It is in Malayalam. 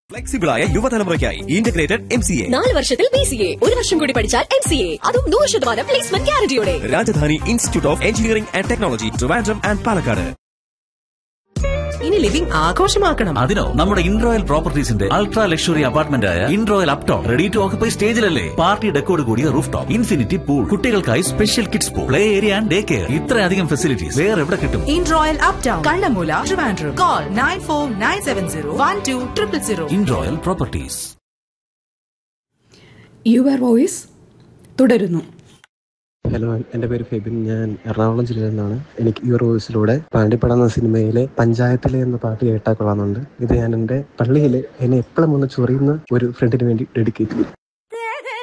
ഫ്ലെക്സിബിളായ യുവതലമുറയ്ക്കായി ഇന്റഗ്രേറ്റഡ് എം സി എ നാല് വർഷത്തിൽ ബി സി എ ഒരു വർഷം കൂടി പഠിച്ചാൽ എം സി എ അതും നൂറ് ശതമാനം പ്ലേസ്മെന്റ് ഗ്യാരണ്ടിയോടെ Rajadhani institute of engineering and technology Trivandrum and Palakkad ഇനി ലിവിംഗ് ആഘോഷമാക്കണം അതിനോ നമ്മുടെ ഇൻറോയൽ പ്രോപ്പർട്ടീസിന്റെ അൾട്രാ ലക്ഷറി അപ്പാർട്ട്മെന്റ് ആയ Inroyal Uptown ready to occupy സ്റ്റേജിലല്ലേ പാർട്ടി ഡെക്കോട് കൂടിയ റൂഫ് ടോപ്പ് ഇൻഫിനിറ്റി പൂൾ കുട്ടികൾക്കായി special kids pool play area and day care ഇത്രയധികം ഫെസിലിറ്റീസ് വേറെ എവിടെ കിട്ടും In Royal Up Town Kannammoola Trivandrum call nine four nine seven zero one two triple zero ഇൻറോയൽ properties your voice തുടരുന്നു ഹലോ എൻ്റെ പേര് ഫെബിൻ ഞാൻ എറണാകുളം ജില്ലയിൽ നിന്നാണ് എനിക്ക് ഈ റോയ്സിലൂടെ പാണ്ടിപ്പട എന്ന സിനിമയിലെ പഞ്ചായത്തിലെ എന്ന പാട്ട് കേട്ടാൽ കൊള്ളാമെന്നുണ്ട് ഇത് ഞാൻ എൻ്റെ പള്ളിയിൽ എന്നെ എപ്പോഴും ഒന്ന് ചൊറിയുന്ന ഒരു ഫ്രണ്ടിന് വേണ്ടി ഡെഡിക്കേറ്റ് ചെയ്തു